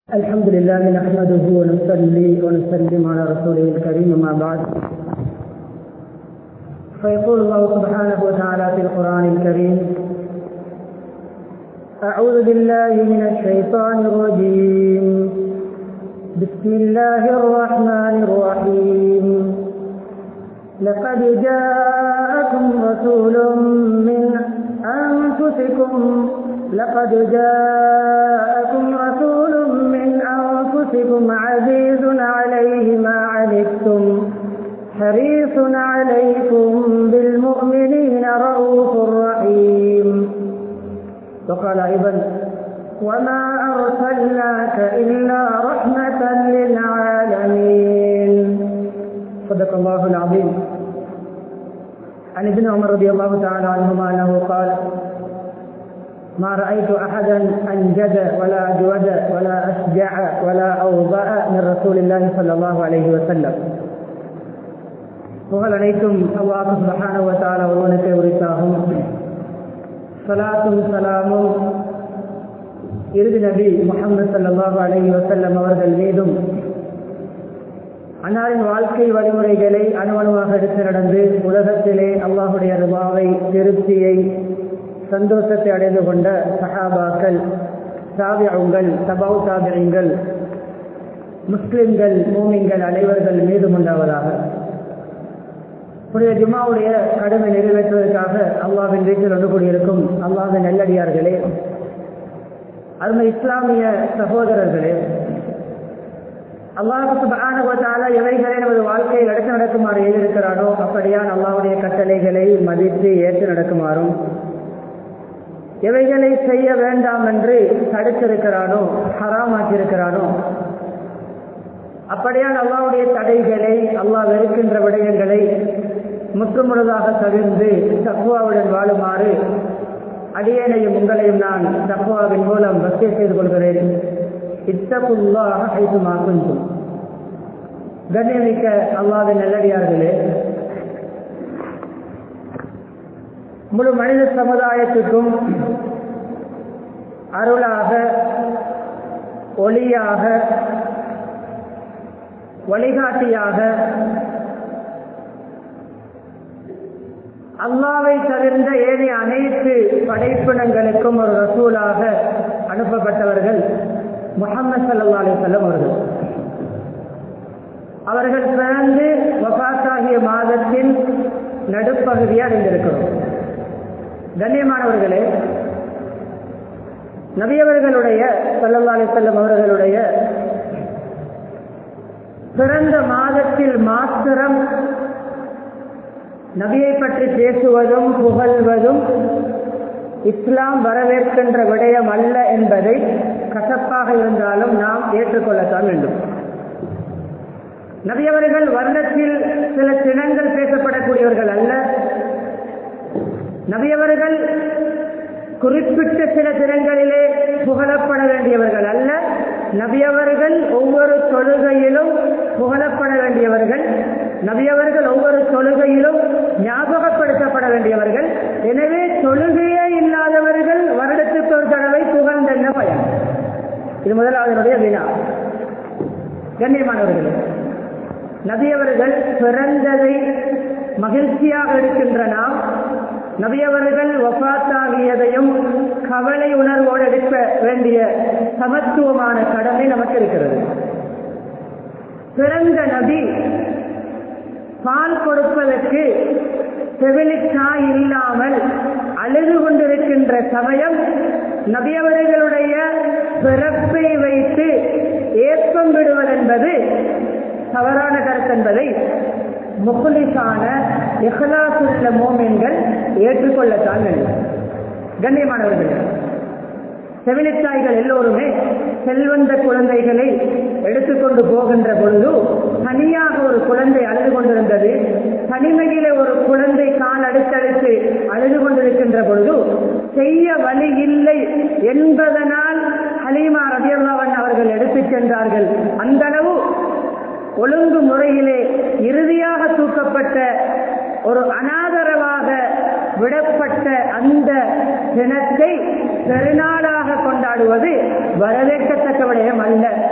الحمد لله نحمده ونصلي ونسلم على رسوله الكريم ما بعد فيقول الله سبحانه وتعالى في القرآن الكريم أعوذ بالله من الشيطان الرجيم بسم الله الرحمن الرحيم لقد جاءكم رسول من أنفسكم لقد جاءكم رسول من أنفسكم عزيز عليه ما عنتم حريص عليكم بالمؤمنين رؤوف رحيم وقال أيضا وما أرسلناك إلا رحمة للعالمين صدق الله العظيم عن ابن عمر رضي الله تعالى عنهما أنه قال ما رأيت أحدا أنجد ولا أجود ولا أشجع ولا أوضأ من رسول الله صلى الله عليه وسلم புகழ் அனைத்தும் அல்லாஹு சுபஹான வத்தால ஒருவனுக்கு உரித்தாகும் சலாத்தும் சலாமும் இறுதி நபி முகமது சல்லாஹு அலஹி வசல்லம் அவர்கள் மீதும் அன்னாரின் வாழ்க்கை வழிமுறைகளை அணுவணுவாக எடுத்து நடந்து உலகத்திலே அல்லாஹுடைய ருபாவை திருப்தியை சந்தோஷத்தை அடைந்து கொண்ட சஹாபாக்கள் சாபியங்கள் சபாவு சாபியங்கள் முஸ்லிம்கள் மூமிங்கள் அனைவர்கள் மீதும் உண்டாவதாக புனித ஜுமாவுடைய கடமை நிறைவேற்றுவதற்காக அல்லாவின் வீட்டில் வந்து கூடியிருக்கும் அல்லாவின் நெல்லடியார்களே அருமை இஸ்லாமிய சகோதரர்களே அல்லாஹால எவைகளை நமது வாழ்க்கையில் எடுத்து நடக்குமாறு எழுதியிருக்கிறானோ அப்படியான் அல்லாவுடைய கட்டளைகளை மதித்து ஏற்று நடக்குமாறும் எவைகளை செய்ய வேண்டாம் என்று தடுத்திருக்கிறானோ ஹராமாக்கியிருக்கிறானோ அப்படியான் அல்லாவுடைய தடைகளை அல்லாஹ் வெறுக்கின்ற விடயங்களை முற்றுமுழுதாக தவிர்ந்து தக்குவாவுடன் வாழுமாறு அடியேனையும் உங்களையும் நான் தக்குவாவின் மூலம் வசிய செய்து கொள்கிறேன் இத்தகுல்லாக ஐசுமாக்கும் கண்ணியமிக்க அல்லாவின் நல்லடியார்களே முழு மனித சமுதாயத்துக்கும் அருளாக ஒளியாக வழிகாட்டியாக அல்லாவை தவிர்ந்த ஏனைய அனைத்து படைப்பினங்களுக்கும் ஒரு ரசூலாக அனுப்பப்பட்டவர்கள் முகமது சல்லா அலிசல்லம் அவர்கள் அவர்கள் பிறந்து வபாத்தாகிய மாதத்தின் நடுப்பகுதியை அடைந்திருக்கிறோம் கண்ணியமானவர்களே நபியவர்களுடைய சல்லல்லா அலிசல்லம் அவர்களுடைய பிறந்த மாதத்தில் மாத்திரம் நபியை பற்றி பேசுவதும் புகழ்வதும் இஸ்லாம் வரவேற்கின்ற விடயம் அல்ல என்பதை கசப்பாக இருந்தாலும் நாம் ஏற்றுக்கொள்ளத்தான் வேண்டும் நபியவர்கள் வருடத்தில் சில தினங்கள் பேசப்படக்கூடியவர்கள் அல்ல நபியவர்கள் குறிப்பிட்ட சில தினங்களிலே புகழப்பட வேண்டியவர்கள் அல்ல நபியவர்கள் ஒவ்வொரு தொழுகையிலும் புகழப்பட வேண்டியவர்கள் நபியவர்கள் ஒவ்வொரு தொழுகையிலும் ஞாபகப்படுத்தப்பட வேண்டியவர்கள் எனவே தொழுகையே இல்லாதவர்கள் வருடத்துக்கு ஒரு தடவை புகழ்ந்தென்ன பயன் இது முதலாவதனுடைய வினா கண்ணியமானவர்கள் நபியவர்கள் பிறந்ததை மகிழ்ச்சியாக இருக்கின்ற நாம் நபியவர்கள் வபாத்தாகியதையும் கவலை உணர்வோடு எடுக்க வேண்டிய சமத்துவமான கடமை நமக்கு இருக்கிறது பிறந்த நபி பால் கொடுப்பதற்கு செவிலிக்காய் இல்லாமல் அழுது கொண்டிருக்கின்ற சமயம் நபியவர்களுடைய பிறப்பை வைத்து ஏற்பம் விடுவதென்பது தவறான கருத்து என்பதை முகுலிசான இஹ்லாசுள்ள மோமின்கள் ஏற்றுக்கொள்ளத்தான் வேண்டும் கண்ணியமானவர்கள் செவிலித்தாய்கள் எல்லோருமே செல்வந்த குழந்தைகளை எடுத்துக்கொண்டு போகின்ற பொழுது தனியாக ஒரு குழந்தை அழுது கொண்டிருந்தது தனிமையிலே ஒரு குழந்தை கால் அடுத்தடுத்து அழுது கொண்டிருக்கின்ற பொழுது செய்ய வழி இல்லை என்பதனால் ஹலீமா ரபியல்லாவன் அவர்கள் எடுத்துச் சென்றார்கள் அந்த அளவு ஒழுங்கு முறையிலே இறுதியாக தூக்கப்பட்ட ஒரு அனாதரவாக விடப்பட்ட அந்த தினத்தை பெருநாளாக கொண்டாடுவது வரவேற்கத்தக்க விடயம் அல்ல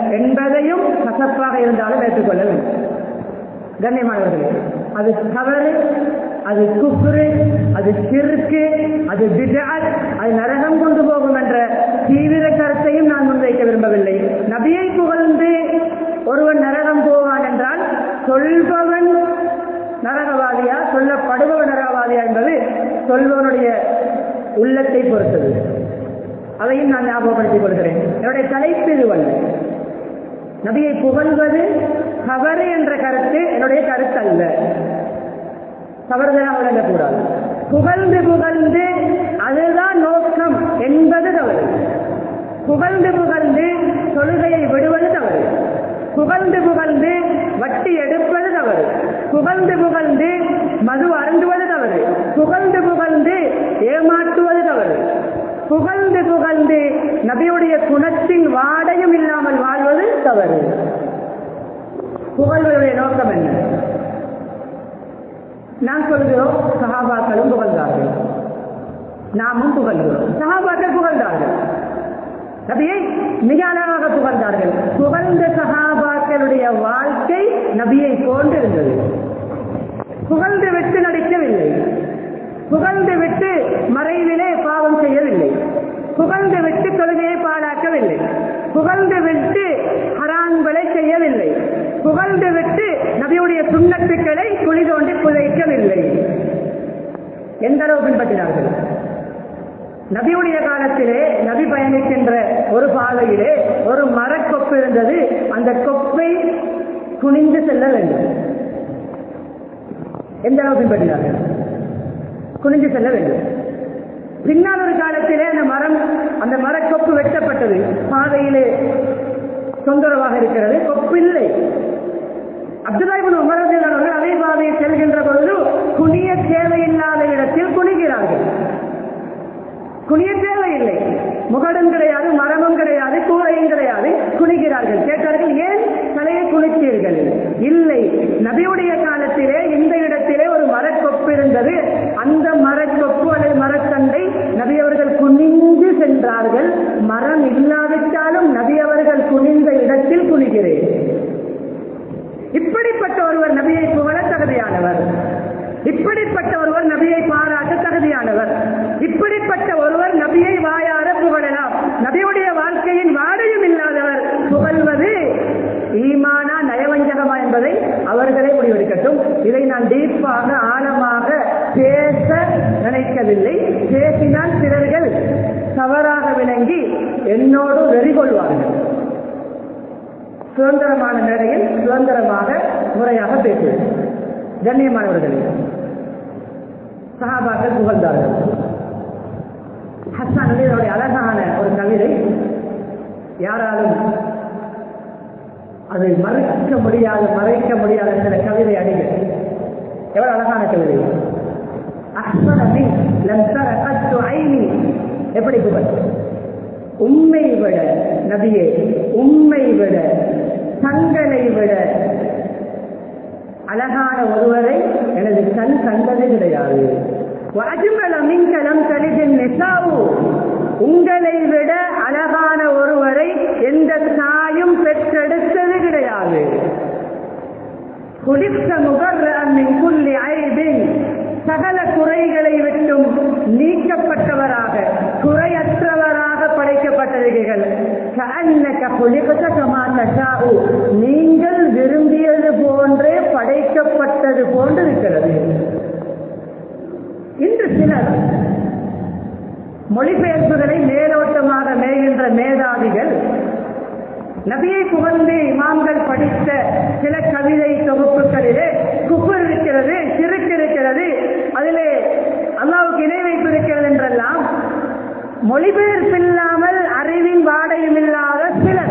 இருந்தாலும் ஏற்றுக்கொள்ள வேண்டும் கண்ணியமானவர்களே அது தவறு அது குஃப்ரு அது சிறுக்கு அது பிதாத் அது நரகம் கொண்டு போகும் என்ற தீவிர கருத்தையும் நான் முன்வைக்க விரும்பவில்லை நபியை புகழ்ந்து ஒருவன் நரகம் போவான் என்றால் சொல்பவன் நரகவாதியா சொல்லப்படுபவன் நரகவாதியா என்பது சொல்பவனுடைய உள்ளத்தை பொறுத்தது அதையும் நான் ஞாபகப்படுத்திக் கொள்கிறேன் என்னுடைய தலைப்பு இதுவல்ல நபியை புகழ்வது தவறு என்ற கருத்து என்னுடைய கருத்து அல்ல தவறுதலாக விளங்கக்கூடாது புகழ்ந்து புகழ்ந்து அதுதான் நோக்கம் என்பது தவறு புகழ்ந்து புகழ்ந்து தொழுகையை விடுவது தவறு புகழ்ந்து புகழ்ந்து வட்டி எடுப்பது தவறு புகழ்ந்து புகழ்ந்து மது அருந்துவது தவறு புகழ்ந்து புகழ்ந்து ஏமாற்றுவது தவறு புகழ்ந்து புகழ்ந்து நபியுடைய குணத்தின் வாடையும் இல்லாமல் வாழ்வது தவறு புகழ்வதுடைய நோக்கம் என்ன நாம் சொல்கிறோம் சகாபாக்களும் புகழ்ந்தார்கள் நாமும் புகழ்கிறோம் சகாபாக்கள் புகழ்ந்தார்கள் நபியை மிக அழகாக புகழ்ந்தார்கள் புகழ்ந்த சகாபாக்களுடைய வாழ்க்கை நபியை போன்று இருந்தது புகழ்ந்து விட்டு நடிக்கவில்லை புகழ்ந்து விட்டு மறைவிலே பாவம் செய்யவில்லை புகழ்ந்து விட்டு தொழுகையை பாழாக்கவில்லை புகழ்ந்து விட்டு ஹரான்களை செய்யவில்லை புகழ்ந்து விட்டு நபியுடைய சுண்ணத்துக்களை குழி தோண்டி புதைக்கவில்லை எந்த அளவு பின்பற்றினார்கள் நபியுடைய காலத்திலே நபி பயணிக்கின்ற ஒரு பாதையிலே ஒரு மரக்கொப்பு இருந்தது அந்த கொப்பை குனிந்து செல்ல வேண்டும் எந்த அளவு பின்பற்றினார்கள் குனிந்து செல்ல வேண்டும் பின்னால் ஒரு காலத்திலே அந்த மரம் அந்த மரக்கொப்பு வெட்டப்பட்டது பாதையிலே தொந்தரவாக இருக்கிறது கொப்பு இல்லை அப்துல்லாஹிபின் உமரதில் அவர்கள் அதே பாதையில் செல்கின்ற பொழுது குனிய தேவையில்லாத இடத்தில் குனிகிறார்கள் குனிய தேவையில்லை முகடும் கிடையாது மரமும் கிடையாது கூரையும் கிடையாது குனிகிறார்கள் கேட்டார்கள் ஏன் தலையை குனித்தீர்கள் இல்லை நபியுடைய காலத்திலே இந்த இடத்திலே ஒரு மரக்கொப்பு இருந்தது அந்த மரக்கொப்பு அல்லது மரத்தண்டை நபி அவர்கள் குனிந்து சென்றார்கள் மரம் இல்லாவிட்டாலும் நபி அவர்கள் குனிந்த இடத்தில் குனிகிறேன் இப்படிப்பட்ட ஒருவர் நபியை புகழ தகுதியானவர் இப்படிப்பட்ட ஒருவர் நபியை பாராட்ட தகுதியானவர் இப்படிப்பட்ட ஒருவர் நபியை வாயார புகழலாம் நபியுடைய வாழ்க்கையின் வாடையும் இல்லாதவர் புகழ்வது ஈமானா நயவஞ்சகமா என்பதை அவர்களே முடிவெடுக்கட்டும் இதை நான் டீப்பாக ஆழமாக பேச நினைக்கவில்லை பேசினால் சிலர்கள் தவறாக விளங்கி என்னோடு வெறி கொள்வார்கள் சுதந்திரமான மேடையில் சுதந்திரமாக முறையாக பேசுவேன் கண்ணியமானவர்களே சஹாபாக்கள் புகழ்ந்தார்கள் ஹஸ்ஸான் அலியுடைய அழகான ஒரு கவிதை யாராலும் அதை மறைக்க முடியாத மறைக்க முடியாத சில கவிதை அடிகள் எவ்வளவு அழகான கவிதை அஹ்மனி லந்தர கத்து ஐனி எப்படி புகழ் உண்மை விட நபியே உண்மை விட தங்களை விட அழகான ஒருவரை எனது கண் கண்டது கிடையாது அஜ்மல மின்கலம் தலிதின் நிசாவு உங்களை விட அழகான ஒருவரை எந்த தாயும் பெற்றெடுத்தது கிடையாது குடித்த முகர்மின் புள்ளி ஐபின் சகல குறைகளை விட்டும் நீக்கப்பட்டவராக குறையற்றவராக படைக்கப்பட்டிருக்கிறீர்கள் நீங்கள் விரும்பியது போன்றே படைக்கப்பட்டது போன்று இருக்கிறது இன்று சிலர் மொழிபெயர்ப்புகளை மேலோட்டமாக மேய்கின்ற மேதாவிகள் நபியை புகழ்ந்து இமாம்கள் படித்த சில கவிதை தொகுப்புகளிலே குப்பர் இருக்கிறது சிறுக்கு இருக்கிறது அதிலே அல்லாவுக்கு இணை வைப்பு இருக்கிறது என்றெல்லாம் மொழிபெயர்ப்பில்லாமல் அறிவின் வாடையும் இல்லாத சிலர்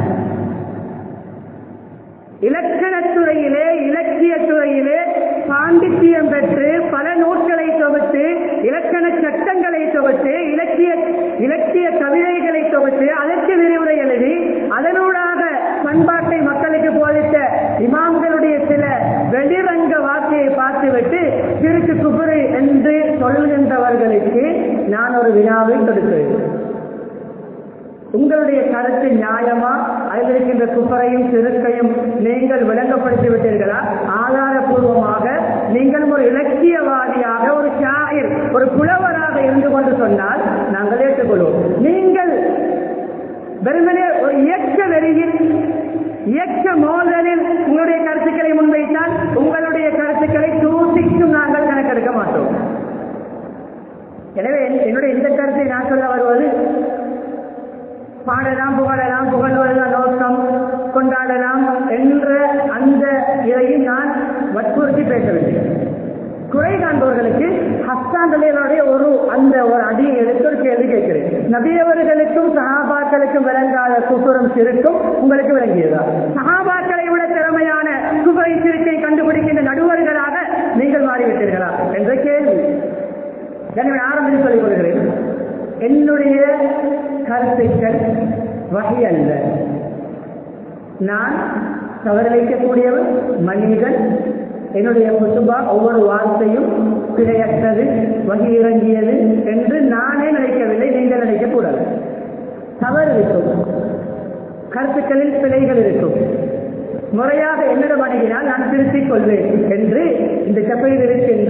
இலக்கணத்துறையிலே இலக்கிய துறையிலே பாண்டித்தியம் பெற்று பல நூல்களை தொகுத்து இலக்கண சட்டங்களை தொகுத்து இலக்கிய இலக்கிய கவிதைகளை தொகுத்து அதற்கு விரிவுரை எழுதி அதனூடாக பண்பாட்டை மக்களுக்கு போதித்த இமாம்களுடைய சில வெளிரங்க வார்த்தையை பார்த்துவிட்டு திருக்கு குபுரு என்று சொல்கின்றவர்களுக்கு நான் ஒரு வினாவை கொடுக்கிறேன் உங்களுடைய கருத்து நியாயமா அதில் இருக்கின்ற குப்பரையும் சிறுக்கையும் நீங்கள் விளங்கப்படுத்தி விட்டீர்களா ஆதாரபூர்வமாக நீங்கள் ஒரு இலக்கியவாதியாக ஒரு ஷாயிர் ஒரு புலவராக இருந்து கொண்டு சொன்னால் நாங்கள் ஏற்றுக்கொள்வோம் நீங்கள் வெறுமனே ஒரு இயக்க வெறியில் இயக்க மோதலில் உங்களுடைய கருத்துக்களை முன்வைத்தால் உங்களுடைய கருத்துக்களை தூசிக்கும் நாங்கள் கணக்கெடுக்க மாட்டோம் எனவே என்னுடைய இந்த கருத்தை நான் சொல்ல வருவது பாடலாம் புகழலாம் புகழ்வதுதான் நோக்கம் கொண்டாடலாம் என்ற அந்த இதையும் நான் வற்புறுத்தி பேசவில்லை குறை காண்பவர்களுக்கு ஹஸ்தாண்டலையினுடைய ஒரு அந்த ஒரு அடியை எடுத்து ஒரு கேள்வி கேட்கிறேன் நபியவர்களுக்கும் சகாபாக்களுக்கும் விளங்காத குப்புறம் சிறுக்கும் உங்களுக்கு விளங்கியதா சகாபாக்களை விட திறமையான குபரை சிறுக்கை கண்டுபிடிக்கின்ற நடுவர்களாக நீங்கள் மாறிவிட்டீர்களா என்ற கேள்வி எனவே ஆரம்பித்து சொல்லிக் கொள்கிறேன் என்னுடைய கருத்துக்கள் வகை அல்ல நான் தவறளிக்கக்கூடியவர் மனிதன் என்னுடைய குசுபா ஒவ்வொரு வார்த்தையும் பிழையற்றது வகி இறங்கியது என்று நானே நினைக்கவில்லை நீங்கள் நினைக்கக்கூடாது தவறு இருக்கும் கருத்துக்களில் பிழைகள் இருக்கும் முறையாக என்னிடம் அணுகினால் நான் திருத்திக் கொள்வேன் என்று இந்த சபையில் இருக்கின்ற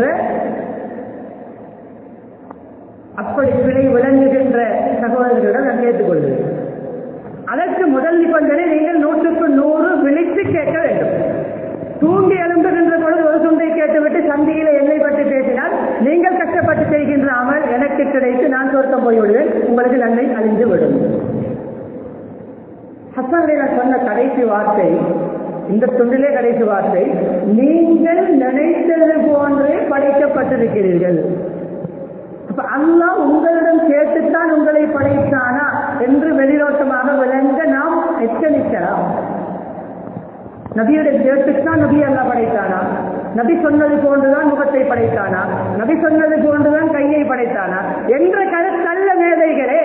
அப்படி பிழை விளங்குகின்ற சகோதரர்களிடம் நான் கேட்டுக்கொள்வேன் அதற்கு முதல் நிபந்தனை நீங்கள் நூற்றுக்கு நூறு விழித்து கேட்க வேண்டும் தூண்டி எழும்புகின்ற பொழுது ஒரு துண்டை கேட்டுவிட்டு சந்தியில எல்லை பற்றி பேசினால் நீங்கள் கஷ்டப்பட்டு செய்கின்ற அமல் எனக்கு கிடைத்து நான் சொர்க்கம் போய்விடுவேன் உங்களுக்கு நன்மை அழிந்து விடும் ஹசன் நான் சொன்ன கடைசி வார்த்தை இந்த துண்டிலே கடைசி வார்த்தை நீங்கள் நினைத்தது போன்றே படைக்கப்பட்டிருக்கிறீர்கள் அப்ப அல்லாஹ் உங்களிடம் கேட்டுத்தான் உங்களை படைத்தானா என்று வெளிநோட்டமாக விளங்க நாம் எச்சரிக்கலாம் நபியுடைய கேட்டுத்தான் நபி அல்லா படைத்தானா நபி சொன்னது போன்றுதான் முகத்தை படைத்தானா நபி சொன்னது போன்றுதான் கையை படைத்தானா என்ற கருத்தல்ல மேதைகளே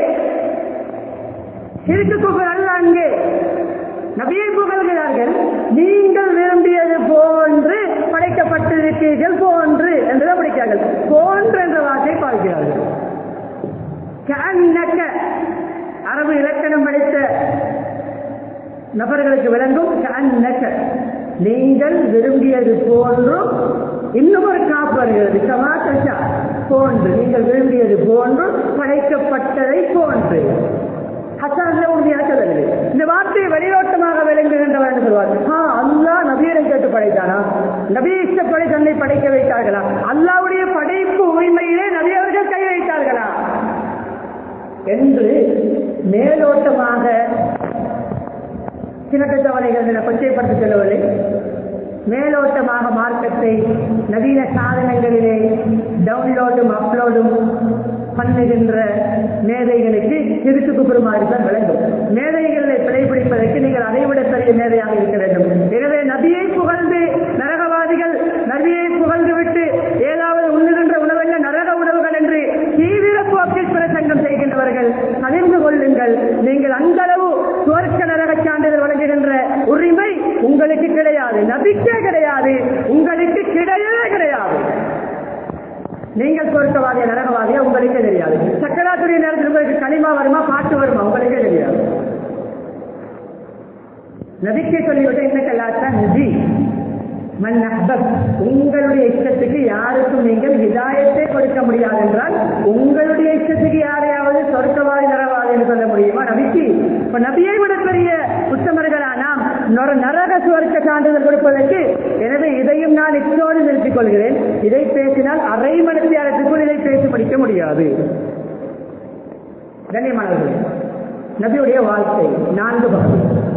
சிறுக்கு புகழ் அல்ல அங்கே நபியை புகழ்கிறார்கள் நீங்கள் விரும்பியது போன்று படைக்கப்பட்டிருக்கிறீர்கள் போன்று என்றுதான் படிக்கிறார்கள் போன்று என்ற வார்த்தை பார்க்கிறார்கள் கண்ணக்க அரபு இலக்கணம் படித்த நபர்களுக்கு விளங்கும் கண்ணக்க நீங்கள் விரும்பியது போன்றும் இன்னும் ஒரு காப்பு வருகிறது சமாத்தா போன்று நீங்கள் விரும்பியது போன்றும் படைக்கப்பட்டதை போன்று ஹசான்ல உறுதியாக்கவில்லை இந்த வார்த்தையை வெளியோட்டமாக விளங்குகின்றவர் என்று சொல்வார் ஆ அல்லா நபியிடம் கேட்டு படைத்தானா நபி இஷ்டப்படி தன்னை படைக்க வைத்தார்களா அல்லாவுடைய படைப்பு உரிமையிலே நபி அவர்கள் கை வைத்தார்களா என்று மேலோட்டமாக சிறக்கத்தவரைகள் என கொச்சைப்படுத்தி சொல்லவில்லை மேலோட்டமாக மார்க்கத்தை நவீன சாதனங்களிலே டவுன்லோடும் அப்லோடும் பண்ணுகின்ற மேதைகளுக்கு சிறுக்கு குப்புறமாக தான் விளங்கும் மேதைகளை பிழைப்பிடிப்பதற்கு நீங்கள் அதைவிட பெரிய மேதையாக இருக்க வேண்டும் எனவே நபியை புகழ்ந்து நரகவாதிகள் நபியை புகழ்ந்து விட்டு ஏதாவது உண்ணுகின்ற உணவல்ல நரக உணவுகள் என்று தீவிர போக்கில் பிரசங்கம் செய்கின்றவர்கள் அறிந்து கொள்ளுங்கள் நீங்கள் அந்த அளவு சுவர்க்க நரக சான்றிதழ் வழங்குகின்ற உரிமை உங்களுக்கு கிடையாது நபிக்கே கிடையாது உங்களுக்கு கிடையவே கிடையாது நீங்கள் சொர்க்கவாதிய நரகவாதியா உங்களுக்கே தெரியாது சக்கராத்துடைய நேரத்தில் உங்களுக்கு களிமா வருமா பாட்டு வருமா உங்களுக்கே தெரியாது நபிக்கே சொல்லிவிட்டு என்ன கலாச்சா நிதி மன் அஹ்பப் உங்களுடைய இஷ்டத்துக்கு யாருக்கும் நீங்கள் ஹிதாயத்தை கொடுக்க முடியாது என்றால் உங்களுடைய இஷ்டத்துக்கு யாரையாவது சொர்க்கவாதி நரவாதி என்று சொல்ல முடியுமா நபிக்கு இப்ப நபியை விட பெரிய உத்தமர்களா நாம் நொர- நரக சுவர்க்க சான்றிதழ் கொடுப்பதற்கு எனவே இதையும் நான் இத்தோடு நிறுத்திக் கொள்கிறேன் இதை பேசினால் அரை மணி நேரத்துக்குள் இதை பேசி முடிக்க முடியாது கண்ணியமானவர்களே நபியுடைய வாழ்க்கை நான்கு பகுதி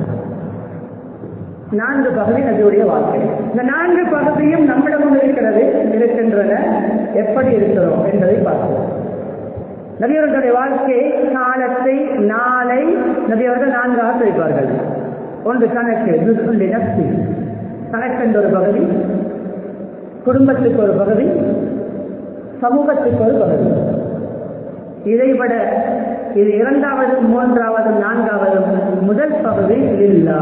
நான்கு பகுதி நபியுடைய வாழ்க்கை இந்த நான்கு பகுதியும் நம்மிடமும் இருக்கிறது இருக்கின்றன எப்படி இருக்கிறோம் என்பதை பார்ப்போம் நபியவர்களுடைய வாழ்க்கை காலத்தை நாளை நபியவர்கள் நான்காக பிரிப்பார்கள் ஒன்று கணக்கு துசுல்லி நப்சி கணக்கென்ற ஒரு பகுதி குடும்பத்துக்கு ஒரு பகுதி சமூகத்துக்கு ஒரு பகுதி இதைவிட இது இரண்டாவது மூன்றாவது நான்காவது முதல் பகுதி இல்லா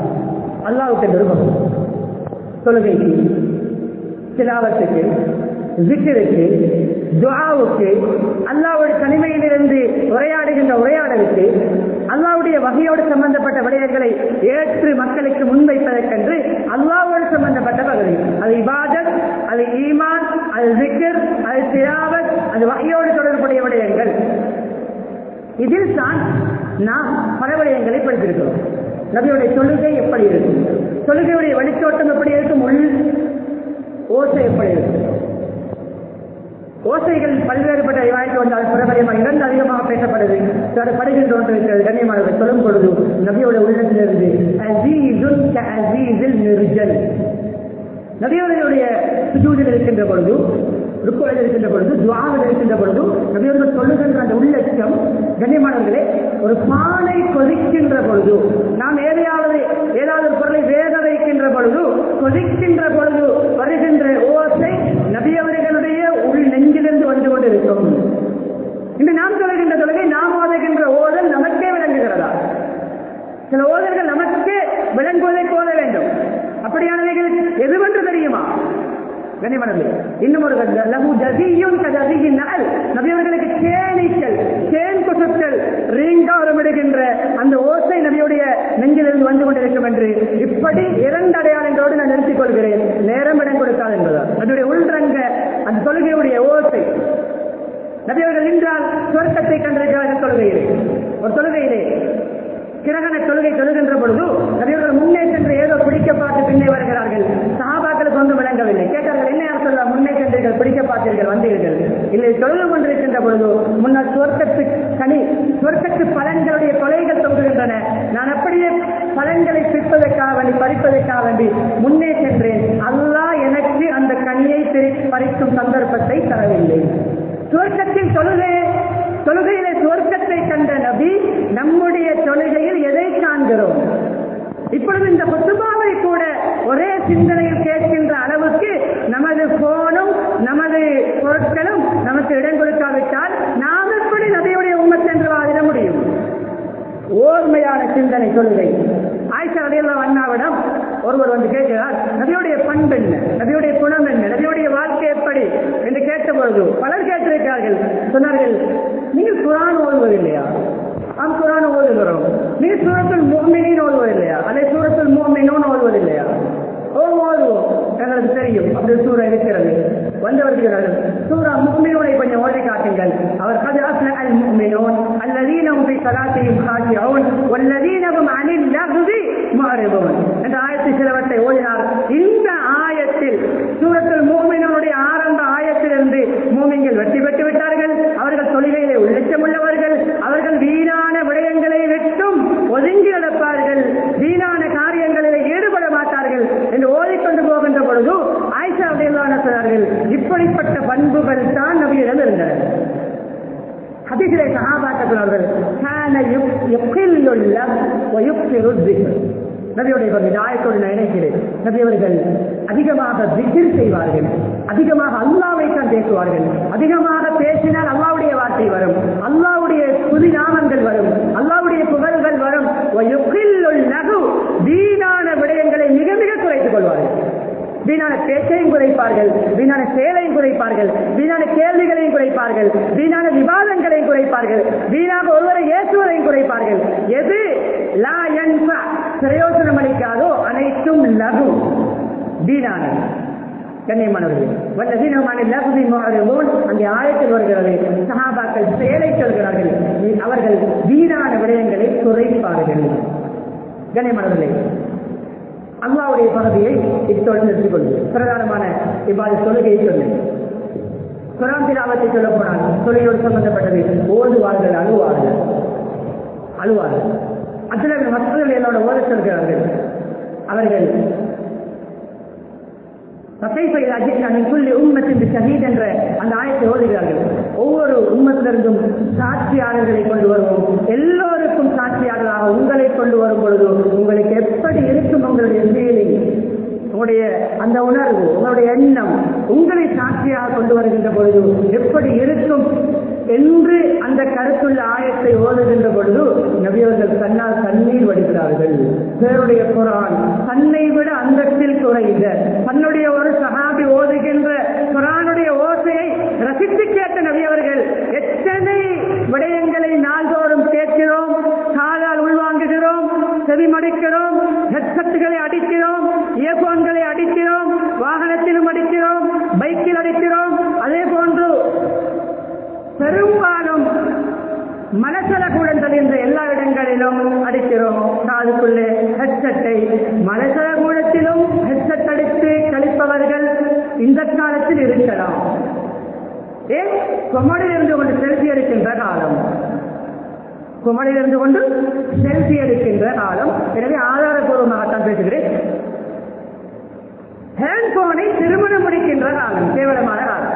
அல்லாவுக்கு ஒரு பகுதி தொழுகைக்கு சிலாவத்துக்கு ஜிக்கிருக்கு துஆவுக்கு அல்லாவுடைய தனிமையிலிருந்து உரையாடுகின்ற உரையாடலுக்கு அல்லாவுடைய வகையோடு சம்பந்தப்பட்ட விடயங்களை ஏற்று மக்களுக்கு முன்வைப்பதற்கென்று அல்லாவோடு சம்பந்தப்பட்ட வகை அது இபாதத் அது ஈமான் அது ஜிக்கர் அது திராவத் அது வகையோடு தொடர்புடைய விடயங்கள் இதில் தான் நாம் பல விடயங்களை படித்திருக்கிறோம் நபியுடைய தொழுகை எப்படி இருக்கும் தொழுகையுடைய வழித்தோட்டம் எப்படி இருக்கும் உள் ஓசை எப்படி இருக்கும் ஓசைகள் பல்வேறுபட்ட வாய்ப்பு வந்தால் பிரபலமாக இரண்டு அதிகமாக பேசப்படுது படுகின்ற ஒன்று இருக்கிறது கண்ணியமானவர் சொல்லும் பொழுது நபியோட உள்ளத்திலிருந்து அசீசுன் அசீசில் நிர்ஜல் நபியோடைய சுஜூதில் இருக்கின்ற பொழுது ருக்குவலில் இருக்கின்ற பொழுது துவாவில் இருக்கின்ற பொழுது நபியவர்கள் சொல்லுகின்ற அந்த உள்ளட்சம் கண்ணியமானவர்களே ஒரு பானை கொதிக்கின்ற பொழுது நாம் ஏதையாவது ஏதாவது ஒரு பொருளை வேக வைக்கின்ற பொழுது கொதிக்கின்ற பொழுது வருகின்ற ஓசை நபியவர்களுடைய உள் நெஞ்சிலிருந்து வந்து கொண்டிருக்கும் இன்று நாம் சொல்கின்ற தொழுகை நாம் ஓதுகின்ற ஓதல் நமக்கே விளங்குகிறதா சில ஓதல்கள் நமக்கே விளங்குவதை போல வேண்டும் அப்படியானவைகள் எதுவென்று தெரியுமா கனிமனது இன்னும் ஒரு லகு ஜதியும் கஜதியின் நகல் நபியவர்களுக்கு தேனீச்சல் தேன் கொசுக்கள் ரீங்காரமிடுகின்ற அந்த ஓசை நபியுடைய நெஞ்சிலிருந்து வந்து கொண்டிருக்கும் என்று இப்படி இரண்டு அடையாளங்களோடு நான் நிறுத்திக் கொள்கிறேன் நேரம் இடம் கொடுக்காது என்பதால் அதனுடைய உள்ரங்க அந்த தொழுகையுடைய ஓசை நபியவர்கள் நின்றால் சொர்க்கத்தை கண்டிருக்கிறார்கள் தொழுகையிலே ஒரு தொழுகையிலே கிரகண தொழுகை தொழுகின்ற பொழுது நபியவர்கள் முன்னே சென்று ஏதோ பிடிக்க பார்த்து பின்னே வருகிறார்கள் சகாபாக்களுக்கு ஒன்றும் விளங்கவில்லை கேட்டார்கள் என்ன யார் சொல்ல முன்னே சென்றீர்கள் பிடிக்க பார்த்தீர்கள் வந்தீர்கள் இல்லை தொழுது கொண்டிருக்கின்ற பொழுது முன்னால் சுவர்க்கத்து கனி சுவர்க்கத்து பலன்களுடைய கொலைகள் தொங்குகின்றன நான் அப்படியே பலன்களை பிற்பதற்காக வேண்டி பறிப்பதற்காக வேண்டி முன்னே சென்றேன் அல்லாஹ் எனக்கு அந்த கனியை பிரி பறிக்கும் சந்தர்ப்பத்தை தரவில்லை சுவர்க்கத்தின் தொழுகை தொழுகையிலே சுவர்க்கத்தை கண்ட நபி நம்முடைய தொழுகையில் எதை காண்கிறோம் இப்பொழுது இந்த புத்துபாவை கூட ஒரே சிந்தனையில் கேட்கின்ற அளவுக்கு நமது போனும் நமது பொருட்களும் நமக்கு இடம் கொடுக்காவிட்டால் நாம் எப்படி நபியுடைய உண்மத் என்று வாதிட முடியும் ஓர்மையான சிந்தனை தொழுகை ஆயிஷா அதையெல்லாம் அண்ணாவிடம் ஒருவர் வந்து கேட்கிறார் நபியுடைய பண்பு என்ன நபியுடைய குணம் என்ன நபியுடைய வாழ்க்கை எப்படி என்று கேட்ட பொழுது பலர் கேட்டிருக்கிறார்கள் சொன்னார்கள் நீங்கள் குரான் ஓதுவதில்லையா ஆம் குரான் ஓதுகிறோம் நீங்க சூரத்தில் மோமினின் ஓதுவதில்லையா அதை சூரத்தில் மோமினோன்னு ஓதுவதில்லையா ஓ ஓதுவோம் எங்களுக்கு தெரியும் அப்படி சூறா இருக்கிறது வந்தவர்கள் சூரா முக்மினோனை கொஞ்சம் ஓதி காட்டுங்கள் அவர் கது அஸ்ல அல் முக்மினோன் அல்லதீனம் பி சலாத்தியும் காட்டியவன் வல்லதீனவும் அனில் லகுதி மாறுபவன் என்ற ஆயத்தை சிலவற்றை ஓதினார் இந்த ஆயத்தில் சூரத்தில் மூமினுடைய ஆரம்ப ஆயத்திலிருந்து மூமிங்கள் வெற்றி பெற்று விட்டார்கள் அவர்கள் தொழிலையிலே உள்ளச்சம் உள்ளவர்கள் அவர்கள் வீணான விடயங்களை விட்டும் ஒதுங்கி நடப்பார்கள் வீணான காரியங்களிலே ஈடுபட மாட்டார்கள் என்று ஓதிக்கொண்டு போகின்ற பொழுது ஆயிஷா அப்படியெல்லாம் சொன்னார்கள் இப்படிப்பட்ட பண்புகள் தான் நபியிடம் இருந்தன ஹதீசிலே சகாபாக்கள் சொன்னார்கள் கான யுக்கில்லுள்ள வயுக்திரு திக்ர் நபியுடைய பகுதி ஆயத்தோடு நான் இணைக்கிறேன் நபி அவர்கள் அதிகமாக திகிர் செய்வார்கள் அதிகமாக அல்லாவை தான் பேசுவார்கள் அதிகமாக பேசினால் அல்லாவுடைய வார்த்தை வரும் அல்லாவுடைய புதி நாமங்கள் வரும் அல்லாவுடைய புகழ்கள் வரும் நகு வீணான விடயங்களை மிக மிக குறைத்துக் கொள்வார்கள் வீணான பேச்சையும் குறைப்பார்கள் வீணான செயலையும் குறைப்பார்கள் வீணான கேள்விகளையும் குறைப்பார்கள் வீணான விவாதங்களையும் குறைப்பார்கள் வீணாக ஒருவரை ஏற்றுவதையும் குறைப்பார்கள் எது லா என்ப பிரயோஜனம் அளிக்காதோ அனைத்தும் லகு வீணானது கண்ணியமானவர்கள் வல்லதீனமான லகுதி மாறுவோன் அங்கே ஆயத்தில் வருகிறது சஹாபாக்கள் செயலை சொல்கிறார்கள் அவர்கள் வீணான விடயங்களை குறைப்பார்கள் கண்ணியமானவர்களே அல்லாவுடைய பகுதியை இத்தோடு நிறுத்திக் கொள்ளுங்கள் பிரதானமான இவ்வாறு தொழுகையை சொன்னேன் குரான் திராவத்தை சொல்ல போனால் தொழிலோடு சம்பந்தப்பட்டது ஓடுவார்கள் அழுவார்கள் அழுவார்கள் அத்தனை மக்கள் என்னோட ஓத சொல்கிறார்கள் அவர்கள் என்ற அந்த ஆயத்தை ஓதுகிறார்கள் ஒவ்வொரு உண்மத்திலிருந்தும் சாட்சியாளர்களை கொண்டு வருவோம் எல்லோருக்கும் சாட்சியாளர்களாக உங்களை கொண்டு வரும் பொழுது உங்களுக்கு எப்படி இருக்கும் உங்களுடைய ஃபீலிங் உங்களுடைய அந்த உணர்வு உங்களுடைய எண்ணம் உங்களை சாட்சியாக கொண்டு வருகின்ற பொழுது எப்படி இருக்கும் என்று அந்த கருத்துள்ள ஆயத்தை ஓதுகின்ற பொழுது நபியவர்கள் தன்னால் தண்ணீர் வடிக்கிறார்கள் பேருடைய குரான் தன்னை விட அந்தத்தில் குறைந்த தன்னுடைய ஒரு சகாபி ஓதுகின்ற குரானுடைய ஓசை ரசித்து கேட்ட நபி அவர்கள் எத்தனை விடயங்களை நாள்தோறும் கேட்கிறோம் காலால் உள்வாங்குகிறோம் செவிமடிக்கிறோம் ஹெட்செட்டுகளை அடிக்கிறோம் இயர்போன்களை அடிக்கிறோம் வாகனத்திலும் அடிக்கிறோம் பைக்கில் அடிக்கிறோம் அதே போன்று பெரும்பாலும் மனசல கூடங்கள் என்ற எல்லா இடங்களிலும் அடிக்கிறோம் காதுக்குள்ளே ஹெட்செட்டை மனசல கூடத்திலும் ஹெட்செட் அடித்து கழிப்பவர்கள் இந்த காலத்தில் இருக்கலாம் ஏன் கொமடியில் இருந்து கொண்டு செல்ஃபி எடுக்கின்ற காலம் குமரில் இருந்து கொண்டு செல்ஃபி எடுக்கின்ற காலம் எனவே ஆதாரபூர்வமாகத்தான் பேசுகிறேன் ஹேண்ட்போனை திருமணம் முடிக்கின்ற காலம் கேவலமான காலம்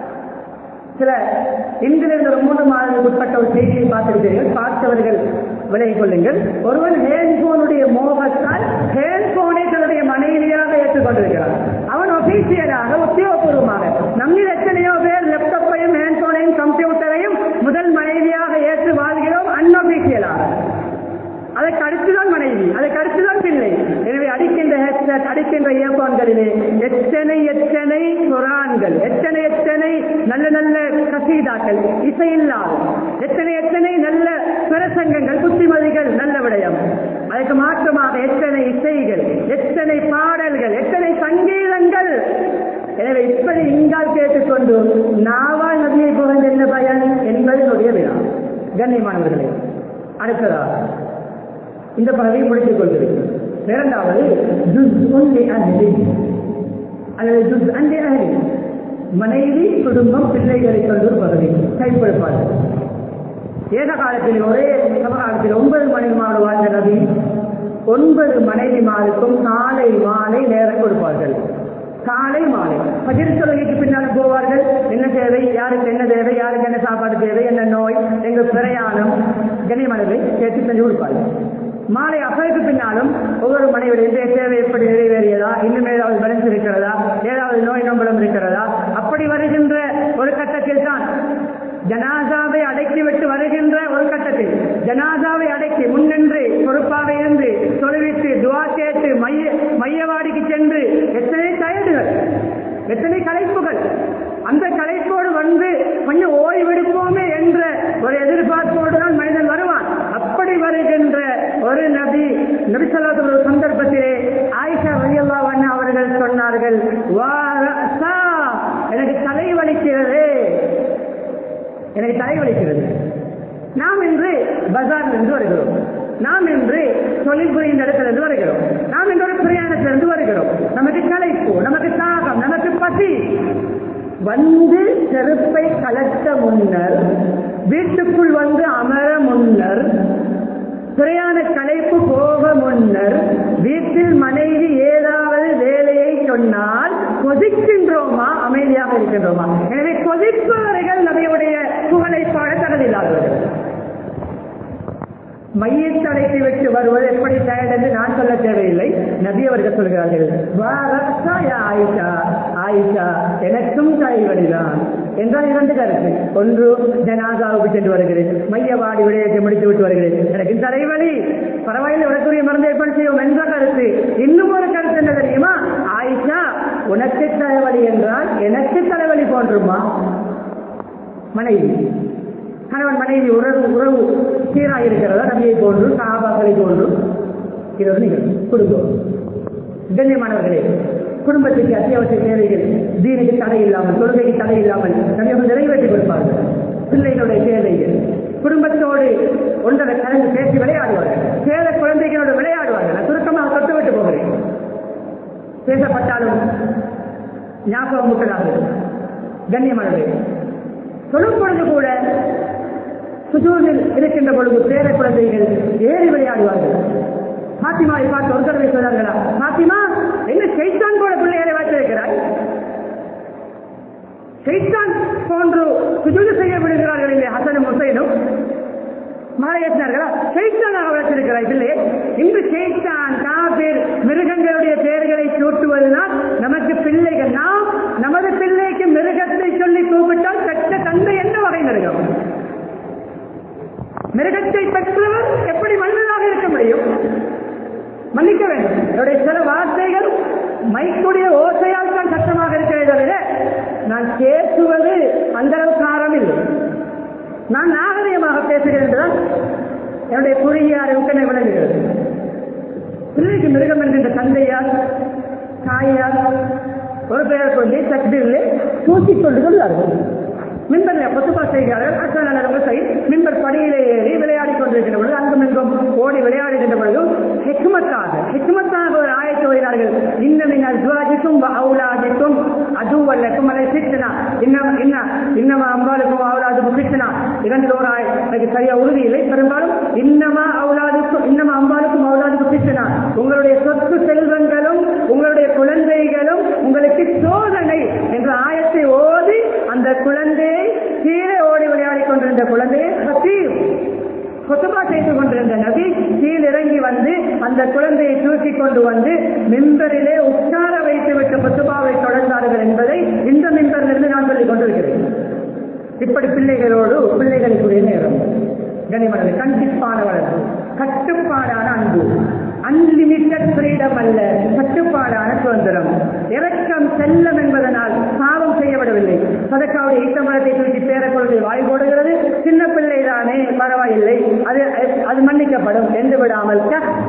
சில இங்கிலிருந்து ஒரு மூன்று மாதங்களுக்கு உட்பட்ட ஒரு செய்தியை பார்த்திருக்கிறீர்கள் பார்த்தவர்கள் விலகிக் கொள்ளுங்கள் ஒருவன் ஹேண்ட்போனுடைய மோகத்தால் ஹேண்ட்போனை தன்னுடைய மனைவியாக ஏற்றுக்கொண்டிருக்கிறான் அவன் ஒபீசியலாக உத்தியோகபூர்வமாக நம்மில் எத்தனையோ பேர் லேப்டாப்பையும் ஹேண்ட்போனையும் கம்ப்யூட்டரையும் முதல் மனைவியாக ஏற்று வாழ்கிறோம் அன்ஒபீசியலாக அதற்கு அடுத்துதான் மனைவி அதற்கு அடுத்துதான் பிள்ளை எனவே அடிக்கின்ற ஹெட்செட் அடிக்கின்ற இயப்பான்களிலே எத்தனை எத்தனை குரான்கள் எத்தனை எத்தனை நல்ல நல்ல கசீதாக்கள் இசையில்லாத எத்தனை எத்தனை நல்ல பிரசங்கங்கள் புத்திமதிகள் நல்ல விடயம் அதற்கு மாற்றமாக எத்தனை இசைகள் எத்தனை பாடல்கள் எத்தனை சங்கீதங்கள் எனவே இப்படி இங்கால் கேட்டுக்கொண்டு நாவால் நதியை புகழ்ந்து என்ன பயன் என்பது என்னுடைய விழா கண்ணியமானவர்களே அடுத்ததாக இந்த பகுதியை முடித்துக் கொள்கிறேன் இரண்டாவது ஜுஸ் ஒன்லி அஹ்லி அல்லது ஜுஸ் அன்லி அஹ்லி மனைவி குடும்பம் பிள்ளைகளை கொண்டு ஒரு பகுதி கைப்படுப்பார்கள் ஏக காலத்தில் ஒரே சமகாலத்தில் ஒன்பது மனைவிமாறு வாழ்ந்த நபி ஒன்பது மனைவிமாருக்கும் காலை மாலை நேரம் கொடுப்பார்கள் காலை மாலை பகிர் தொழுகைக்கு பின்னால் போவார்கள் என்ன தேவை யாருக்கு என்ன தேவை யாருக்கு என்ன சாப்பாடு தேவை என்ன நோய் எங்கள் பிரயாணம் கனிமனவை கேட்டு செஞ்சு கொடுப்பார்கள் மாலை அசைக்கு பின்னாலும் ஒவ்வொரு மனைவியுடைய இன்றைய தேவை எப்படி நிறைவேறியதா இன்னும் ஏதாவது பேலன்ஸ் இருக்கிறதா ஏதாவது நோய் நம்பலம் இருக்கிறதா அப்படி வருகின்ற ஒரு கட்டத்தில் தான் ஜனாசாவை அடக்கிவிட்டு வருகின்ற ஒரு கட்டத்தில் ஜனாசாவை அடக்கி முன்னின்று பொறுப்பாக இருந்து தொழுவித்து துவா கேட்டு மைய மையவாடிக்கு சென்று எத்தனை டயர்டுகள் எத்தனை கலைப்புகள் அந்த கலைப்போடு வந்து கொஞ்சம் ஓய்வெடுப்போமே என்ற ஒரு எதிர்பார்ப்போடு தான் மனிதன் வருவான் அப்படி வருகின்ற ஒரு நபி நபிசல்லாத ஒரு சந்தர்ப்பத்திலே ஆயிஷா வலியல்லாவன் அவர்கள் சொன்னார்கள் "வா ரஅஸா, எனக்கு தலை வலிக்கிறது எனக்கு தலை வலிக்கிறது நாம் இன்று பஜாரில் இருந்து வருகிறோம் நாம் இன்று தொழில் புரிந்த இடத்திலிருந்து வருகிறோம் நாம் இன்று ஒரு பிரயாணத்திலிருந்து வருகிறோம் நமக்கு களைப்பு நமக்கு தாகம் நமக்கு பசி வந்து செருப்பை கலட்ட முன்னர் வீட்டுக்குள் வந்து அமர முன்னர் பிரயாண களைப்பு போக முன்னர் வீட்டில் மனைவி ஏதாவது வேலையை சொன்னால் கொதிக்கின்றோமா அமைதியாக இருக்கின்றோமா எனவே கொதிப்பவர்கள் நபியுடைய புகழை பாட தகுதியில்லாதவர்கள் மையத்தடைத்து விட்டு வருவது எப்படி தயார் என்று நான் சொல்ல தேவையில்லை நபி அவர்கள் சொல்கிறார்கள் "வா ரக்ஸா யா ஆயிஷா ஆயிஷா எனக்கும் தலைவலிதான் என்றால் இரண்டு கருத்து ஒன்று ஜனாதாவுக்கு சென்று வருகிறேன் மையவாடி விடயத்தை முடித்து விட்டு வருகிறேன் எனக்கு தலைவலி பரவாயில்லை உனக்குரிய மருந்து ஏற்பாடு செய்வோம் என்ற கருத்து இன்னும் ஒரு கருத்து என்ன தெரியுமா ஆயிஷா உனக்கு தலைவலி என்றால் எனக்கு தலைவலி போன்றுமா மனைவி கணவன் மனைவி உறவு உறவு சீராக இருக்கிறதா நபியை போன்று சகாபாக்களை போன்று இது ஒரு நிகழ்வு குடும்பம் கண்ணியமானவர்களே குடும்பத்துக்கு அத்தியாவசிய தேவைகள் தீனுக்கு தடை இல்லாமல் தொழுகைக்கு தடை இல்லாமல் நபியவர்கள் நிறைவேற்றி கொடுப்பார்கள் பிள்ளைகளுடைய தேவைகள் குடும்பத்தோடு ஒன்றரை கலந்து பேசி விளையாடுவார்கள் சேத குழந்தைகளோடு விளையாடுவார்கள் நான் சுருக்கமாக தொட்டு விட்டு போகிறேன் பேசப்பட்டாலும் ஞாபகம் முட்டலாது கண்ணியமானது சொல்லும் பொழுது கூட சுஜூதில் இருக்கின்ற பொழுது பேர குழந்தைகள் ஏறி விளையாடுவார்கள் பாத்திமாவை பார்த்து ஒரு தடவை சொன்னார்களா பாத்திமா என்ன சைத்தான் போல பிள்ளைகளை வைத்திருக்கிறாய் சைத்தான் போன்று சுஜூது செய்ய விடுகிறார்கள் இல்லை ஹசனும் ஹுசைனும் மாலையேற்றினார்களா சைத்தானாக வளர்த்திருக்கிறாய் பிள்ளையை இன்று சைத்தான் காபீர் மிருகங்களுடைய பெயர்களை சூட்டுவதுதான் நமக்கு பிள்ளைகள் நாம் நமது பிள்ளைக்கு மிருகத்தை சொல்லி கூப்பிட்டால் பெற்ற தந்தை எந்த வகை மிருகம் மிருகத்தை பெற்றவர் எப்படி மனிதனாக இருக்க முடியும் மன்னிக்க வேண்டும் என்னுடைய சில வார்த்தைகள் மைக்குடைய ஓசையால் தான் சத்தமாக இருக்கிறதே தவிர நான் பேசுவது அந்த அளவுக்கு ஆரம் இல்லை நான் நாகரிகமாக பேசுகிறேன் என்றுதான் என்னுடைய குறுகிய அறிவுக்கு விளங்குகிறது பிள்ளைக்கு மிருகம் என்கின்ற தந்தையார் தாயார் ஒரு பெயர் சொல்லி தக்பீரில் பூசிக் கொண்டு கொள்வார்கள் மின்பர் பொத்துப்பா செய்கிறார்கள் அசல் சை மின்பர் படியிலே ஏறி விளையாடி கொண்டிருக்கின்ற பொழுது அங்கும் இங்கும் ஓடி விளையாடுகின்ற பொழுதும் ஹெக்மத்தாக ஹெக்மத்தாக ஒரு ஆயத்தை ஓடினார்கள் இன்னமின் அஸ்வாஜிக்கும் அவுலாஜிக்கும் அதுவல்லக்கும் அதை சித்தனா இன்னம் இன்ன இன்னமா அம்பாளுக்கும் அவுலாதுக்கும் சித்தனா இரண்டு ஒரு ஆய எனக்கு சரியா உறுதி இல்லை பெரும்பாலும் இன்னமா அவுலாதுக்கும் இன்னமா அம்பாளுக்கும் அவுலாதுக்கும் சித்தனா உங்களுடைய சொத்து செல்வங்களும் உங்களுடைய குழந்தைகளும் உங்களுக்கு சோதனை என்ற ஆயத்தை ஓதி அந்த குழந்தையை கீழே ஓடி விளையாடி கொண்டிருந்த குழந்தையை ஹசீம் கொத்தபா செய்து கொண்டிருந்த நபி கீழ் இறங்கி வந்து அந்த குழந்தையை தூக்கி கொண்டு வந்து மின்பரிலே உட்கார வைத்து விட்டு கொத்துபாவை தொடர்ந்தார்கள் என்பதை இந்த மின்பரிலிருந்து நான் சொல்லிக் கொண்டிருக்கிறேன் இப்படி பிள்ளைகளோடு பிள்ளைகளுக்குரிய நேரம் கனிமனது கண்டிப்பான வளர்ப்பு கட்டுப்பாடான அன்பு அன்லிமிட்டட் ஃப்ரீடம் அல்ல கட்டுப்பாடான சுதந்திரம் இறக்கம் செல்லம் என்பதனால் பாவம் செய்யப்படவில்லை சதக்காவுடைய ஈட்டமரத்தை தூக்கி பேரக்குழந்தை வாய் போடுகிறது சின்ன பிள்ளை தானே பரவாயில்லை அது அது மன்னிக்கப்படும் என்று விடாமல்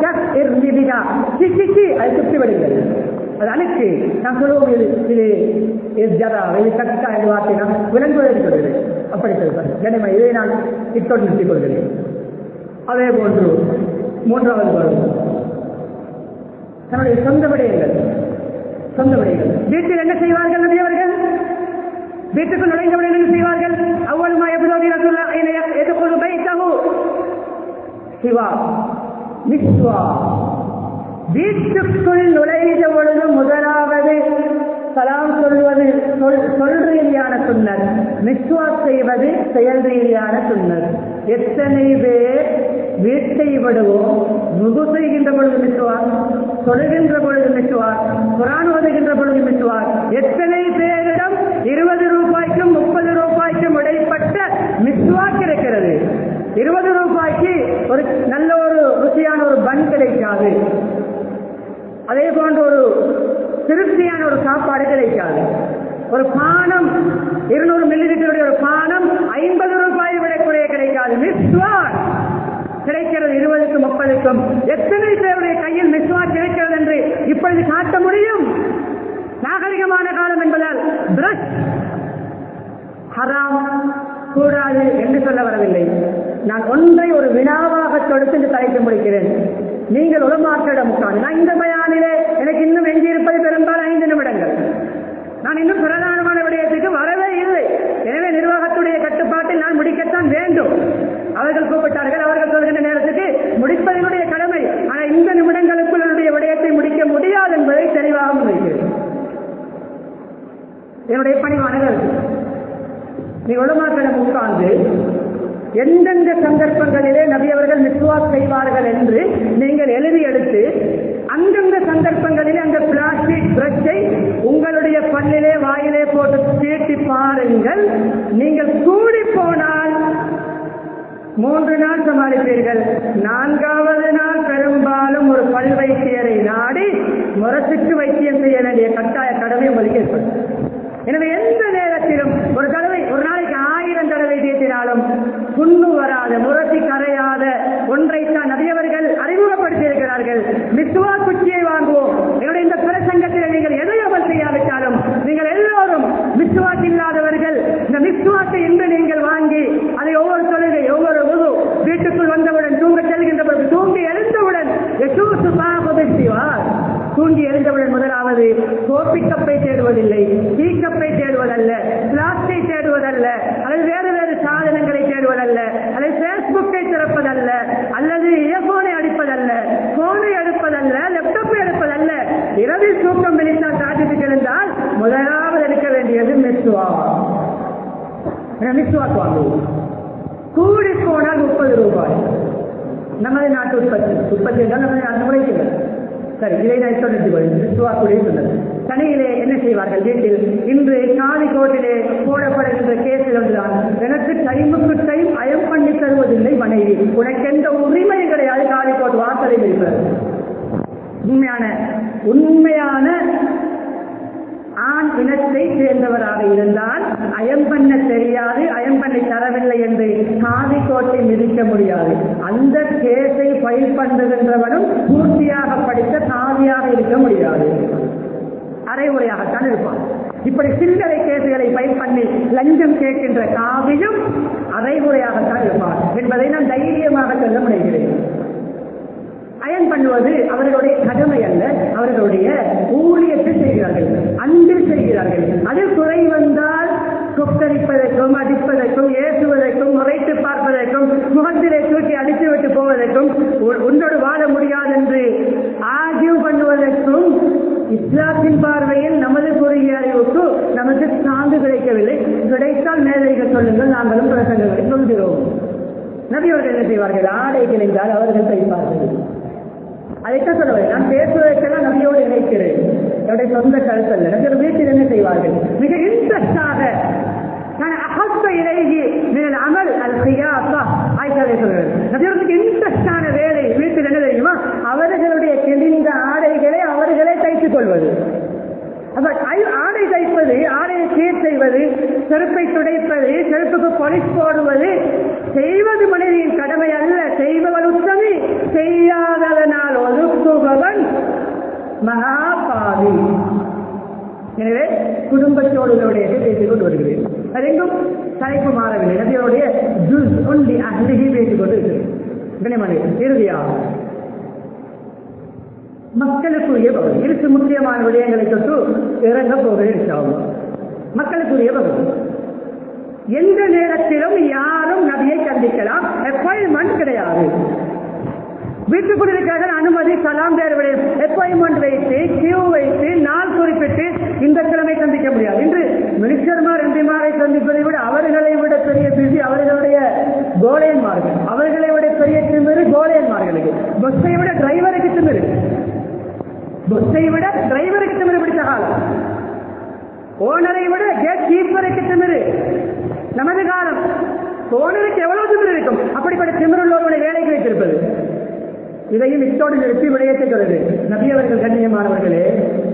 அது சுற்றி விடுகிறது அது அணுக்கு நான் சொல்லுவோம் இது இது இது ஜதா இது கட்டா என்ற வார்த்தை நான் விளங்குவதற்கு சொல்கிறேன் அப்படி சொல்கிறேன் கனிமா இதை நான் இத்தோடு நிறுத்திக் கொள்கிறேன் அதே போன்று மூன்றாவது பருவம் தன்னுடைய சொந்த விடயங்கள் சொந்த விடயங்கள் வீட்டில் என்ன செய்வார்கள் நபியவர்கள் வீட்டுக்குள் நுழைந்தவுடன் என்ன செய்வார்கள் அவ்வளவு மாயபுரோதி ரசுல்லா எதுக்குள் பைத்தகு சிவா மிஸ்வா வீட்டுக்குள் நுழைந்த பொழுது முதலாவது சலாம் சொல்வது சொல் ரீதியான சுண்ணர் மிஸ்வாக் செய்வது செயல் ரீதியான சுண்ணர் எத்தனை பேர் வீட்டை விடுவோம் முகு செய்கின்ற பொழுது மிஸ்வார் தொழுகின்ற பொழுது மிஸ்வார் குரான் ஓதுகின்ற பொழுது மிஸ்வார் எத்தனை பேரிடம் இருபது ரூபாய்க்கும் முப்பது ரூபாய்க்கும் இடைப்பட்ட மிஸ்வாக் கிடைக்கிறது இருபது ரூபாய்க்கு ஒரு நல்ல ஒரு ருசியான ஒரு பன் கிடைக்காது அதே போன்ற ஒரு திருப்தியான ஒரு சாப்பாடு கிடைக்காது ஒரு பானம் இருநூறு மில்லி லிட்டருடைய ஒரு பானம் ஐம்பது ரூபாய் விட குறைய கிடைக்காது மிஸ்வார் கிடைக்கிறது இருபதுக்கும் முப்பதுக்கும் எத்தனை பேருடைய கையில் மிஸ்வார் கிடைக்கிறது என்று இப்பொழுது காட்ட முடியும் நாகரிகமான காலம் என்பதால் பிரஷ் ஹராம் கூடாது என்று சொல்ல வரவில்லை நான் ஒன்றை ஒரு வினாவாக தொடுத்து இந்த தலைத்து முடிக்கிறேன் நீங்கள் உலமாக்கிடம் உட்கார்ந்து நான் இந்த பயானிலே எனக்கு இன்னும் எஞ்சியிருப்பது பெரும்பாலும் ஐந்து நிமிடங்கள் நான் இன்னும் பிரதானமான விடயத்துக்கு வரவே இல்லை எனவே நிர்வாகத்துடைய கட்டுப்பாட்டில் நான் முடிக்கத்தான் வேண்டும் அவர்கள் கூப்பிட்டார்கள் அவர்கள் சொல்கின்ற நேரத்துக்கு முடிப்பதனுடைய கடமை ஆனால் இந்த நிமிடங்களுக்குள் என்னுடைய விடயத்தை முடிக்க முடியாது என்பதை தெளிவாக முன்வைக்கிறேன் என்னுடைய பணிவானது நீ உலமாக்களிடம் உட்கார்ந்து எந்தெந்த சந்தர்ப்பங்களிலே நபி அவர்கள் மிஸ்வாக் செய்வார்கள் என்று நீங்கள் எழுதி எடுத்து அந்தந்த சந்தர்ப்பங்களிலே அந்த பிளாஸ்டிக் பிரஷை உங்களுடைய பல்லிலே வாயிலே போட்டு தீட்டி பாருங்கள் நீங்கள் கூடி போனால் மூன்று நாள் சமாளிப்பீர்கள் நான்காவது நாள் பெரும்பாலும் ஒரு பல் வைத்தியரை நாடி முரசுக்கு வைத்தியம் செய்ய வேண்டிய கட்டாய கடமை உங்களுக்கு ஏற்படும் எனவே எந்த நேரத்திலும் ஒரு தடவை ஒரு நாளைக்கு ஆயிரம் தடவை தேற்றினாலும் புண்ணு வராத முரசி கரையாத ஒன்றைத்தான் நபியவர்கள் அறிமுகப்படுத்தி இருக்கிறார்கள் மித்துவா குச்சியை வாங்குவோம் என்னுடைய இந்த பிரசங்கத்தில் நீங்கள் எதை அமல் செய்யாவிட்டாலும் நீங்கள் எல்லோரும் மித்துவாக்கு இல்லாதவர்கள் இந்த மித்துவாக்கை இன்று நீங்கள் வாங்கி அதை ஒவ்வொரு தொழுகை ஒவ்வொரு முழு வீட்டுக்குள் வந்தவுடன் தூங்க செல்கின்ற பொழுது தூங்கி எழுந்தவுடன் எசூசு பாபதிவார் தூங்கி எழுந்தவுடன் முதலாவது கோப்பி கப்பை தேடுவதில்லை டீ கப்பை தேடுவதல்ல பிளாஸ்டை தேடுவதல்ல அல்லது வேறு வேறு சாதனங்களை தேடுவதல்ல அல்லது பேஸ்புக்கை திறப்பதல்ல அல்லது இயர்போனை அடிப்பதல்ல போனை எடுப்பதல்ல லேப்டாப்பை எடுப்பதல்ல இரவில் தூக்கம் விழித்தால் சாதித்து எழுந்தால் முதலாவது எடுக்க வேண்டியது மிஸ்வா மிஸ்வாக்கு வாங்குவோம் கூடி போனால் முப்பது ரூபாய் நமது நாட்டு உற்பத்தி உற்பத்தி என்றால் நமது நாட்டு உழைக்கிறது சரி இதை நான் சொல்லிட்டு விசுவாக்குடைய சொன்னது தனியிலே என்ன செய்வார்கள் வீட்டில் இன்று காலி கோட்டிலே போடப்படுகின்ற கேஸில் ஒன்றுதான் எனக்கு டைமுக்கு டைம் அயம் பண்ணி தருவதில்லை மனைவி உனக்கு எந்த உரிமையும் கிடையாது காலி கோட் வாசலை இருக்கிறது உண்மையான உண்மையான ஆண் இனத்தை சேர்ந்தவராக இருந்தால் அயம் பண்ண தெரியாது அயம் பண்ணை தரவில்லை என்று காதி கோட்டை மிதிக்க முடியாது அந்த கேஸை ஃபைல் பண்றதென்றவனும் பூர்த்தியாக படித்த காதியாக இருக்க முடியாது அரைமுறையாகத்தான் இருப்பான் இப்படி சில்லறை கேசுகளை ஃபைல் பண்ணி லஞ்சம் கேட்கின்ற காவியும் அரைமுறையாகத்தான் இருப்பான் என்பதை நான் தைரியமாக சொல்ல முனைகிறேன் அயன் பண்ணுவது அவர்களுடைய கடமை அல்ல அவர்களுடைய ஊழியத்தை செய்கிறார்கள் அன்பில் செய்கிறார்கள் அதில் குறை வந்தால் கொக்கரிப்பதற்கும் அடிப்பதற்கும் ஏசுவதற்கும் முறைத்து பார்ப்பதற்கும் முகத்திலே தூக்கி அடித்து விட்டு போவதற்கும் உ- உன்னோடு வாழ முடியாது என்று ஆகிய பண்ணுவதற்கும் இஸ்லாத்தின் பார்வையில் நமது குறுகிய அறிவுக்கு நமக்கு சான்று கிடைக்கவில்லை கிடைத்தால் மேதைகள் சொல்லுங்கள் நாங்களும் பிரசங்கங்களை சொல்கிறோம் நபி அவர்கள் என்ன செய்வார்கள் ஆடை கிழிந்தால் அவர்கள் தைப்பார்கள் அதைத்தான் சொல்ல வரேன். நான் பேசுவதற்கெல்லாம் நபியோடு இணைக்கிறேன் என்னுடைய சொந்த கருத்தல்ல நபியோட வீட்டில் என்ன செய்வார்கள் மிக இன்ட்ரெஸ்டாக நான் அகப்ப இலகி நீங்கள் அமல் அது செய்யாப்பா ஆய்ச்சாலே சொல்கிறேன் நபியோருக்கு இன்ட்ரெஸ்டான வேலை வீட்டில் என்ன தெரியுமா அவர்களுடைய கிழிந்த ஆடைகளை அவர்களே தைத்துக் கொள்வது அப்ப ஐ- ஆடை தைப்பது ஆடையை சீர் செய்வது செருப்பை துடைப்பது செருப்புக்கு பொலிஸ் போடுவது செய்வது மனிதனின் கடமை அல்ல செய்பவன் உத்தமி செய்யாததனால் ஒதுக்குபவன் மகாபாவி எனவே குடும்பத்தோடு இதனுடைய பேசிக் கொண்டு வருகிறேன் அது எங்கும் தலைப்பு மாறவில்லை நபியோடைய ஜுஸ் ஒன்லி அஹ்லிஹி பேசிக் கொண்டு இருக்கிறேன் கனிமணி இறுதியாக மக்களுக்குரிய பகுதி இருக்கு முக்கியமான விடயங்களை தொட்டு இறங்க போகிறேன் இன்ஷா அல்லாஹ். மக்களுக்குரிய பகுதி எந்த நேரத்திலும் யாரும் நபியை சந்திக்கலாம் அப்பாயின்மெண்ட் கிடையாது வீட்டுக்குடியிருக்காக அனுமதி கலாம் தேர்வுடைய அப்பாயின்மெண்ட் வைத்து கியூ வைத்து நாள் குறிப்பிட்டு இந்த கிழமை சந்திக்க முடியாது இன்று மினிஸ்டர்மார் எம்பிமாரை சந்திப்பதை விட அவர்களை விட பெரிய பிசி அவர்களுடைய கோலையன்மார்கள் அவர்களை விட பெரிய திமிரு கோலையன்மார்களுக்கு பஸ்ஸை விட டிரைவருக்கு திமிரு பஸ்ஸை விட டிரைவருக்கு திமிரு பிடித்த காலம் ஓனரை விட கேட் கீப்பருக்கு திமிரு நமது காலம் ஓனருக்கு எவ்வளவு திமிரு இருக்கும் அப்படிப்பட்ட திமிருள்ள ஒருவனை வேலைக்கு வைத்திருப்பது இதையும் இத்தோடு நிறுத்தி விடயத்தை சொல்லுது நபியவர்கள் கண்ணியமானவர்களே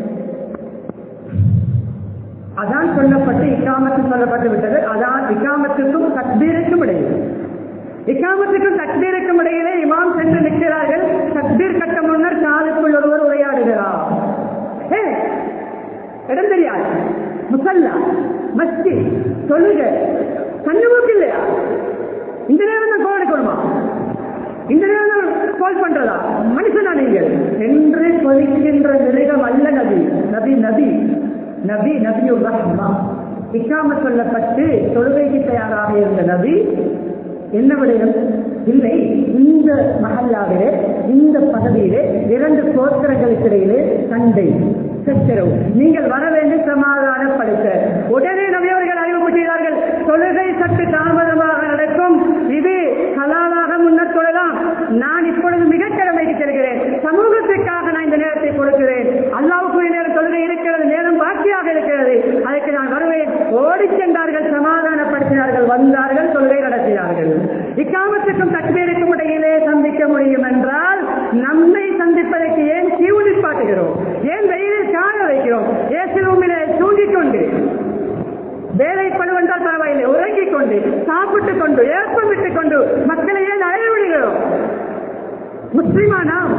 அதான் சொல்லப்பட்டு இக்காமத்து சொல்லப்பட்டு விட்டது அதான் இக்காமத்துக்கும் தக்பீருக்கும் இடையில் இக்காமத்துக்கும் தக்பீருக்கும் இடையிலே இமாம் சென்று நிற்கிறார்கள் தக்பீர் கட்ட முன்னர் காலுக்குள் ஒருவர் உரையாடுகிறார் ஏ, இடம் தெரியாது முசல்லா மஸ்தி தொழுக கண்ணுமுக்கு இல்லையா இந்த நேரம் தான் கோல் எடுக்கணுமா இந்த நேரம் தான் கால் பண்றதா மனுஷனா நீங்கள் என்று கொதிக்கின்ற மிருகம் அல்ல நபி நபி நபி நபி நபியுர் ரஹ்மா இக்காம சொல்லப்பட்டு தொழுகைக்கு தயாராக இருந்த நபி என்ன விடயம் இல்லை இந்த மஹல்லாவிலே இந்த பதவியிலே இரண்டு கோத்திரங்களுக்கு இடையிலே சண்டை சச்சரவு நீங்கள் வர வேண்டும் சமாதானப்படுத்த உடனே நபியவர்கள் அறிவிப்பு செய்தார்கள் தொழுகை சற்று தாமதமாக நடக்கும் இது ஹலாலாக முன்னர் தொழலாம் நான் இப்பொழுது மிக கடமைக்கு செல்கிறேன் சமூகத்திற்காக நான் இந்த நேரத்தை கொடுக்கிறேன் அல்லாவுக்கு நேரம் தொழுகை இருக்கிறது நேரம் பாக்கியாக இருக்கிறது அதற்கு நான் வருவேன் ஓடிச் சென்றார்கள் சமாதானப்படுத்தினார்கள் வந்தார்கள் தொழுகை நடத்தினார்கள் இக்காமத்துக்கும் தக்பீருக்கும் இடையிலே சந்திக்க முடியும் என்றால் நம்மை சந்திப்பதற்கு ஏன் கியூ நிற்பாட்டுகிறோம் ஏன் வெயிலில் காய வைக்கிறோம் ஏசி ரூமிலே தூங்கிக் கொண்டு வேலை பழுவென்றால் பரவாயில்லை உறங்கிக் கொண்டு சாப்பிட்டுக் கொண்டு ஏற்பம் விட்டுக் கொண்டு மக்களை ஏன் அழைய விடுகிறோம் முஸ்லிமா நாம்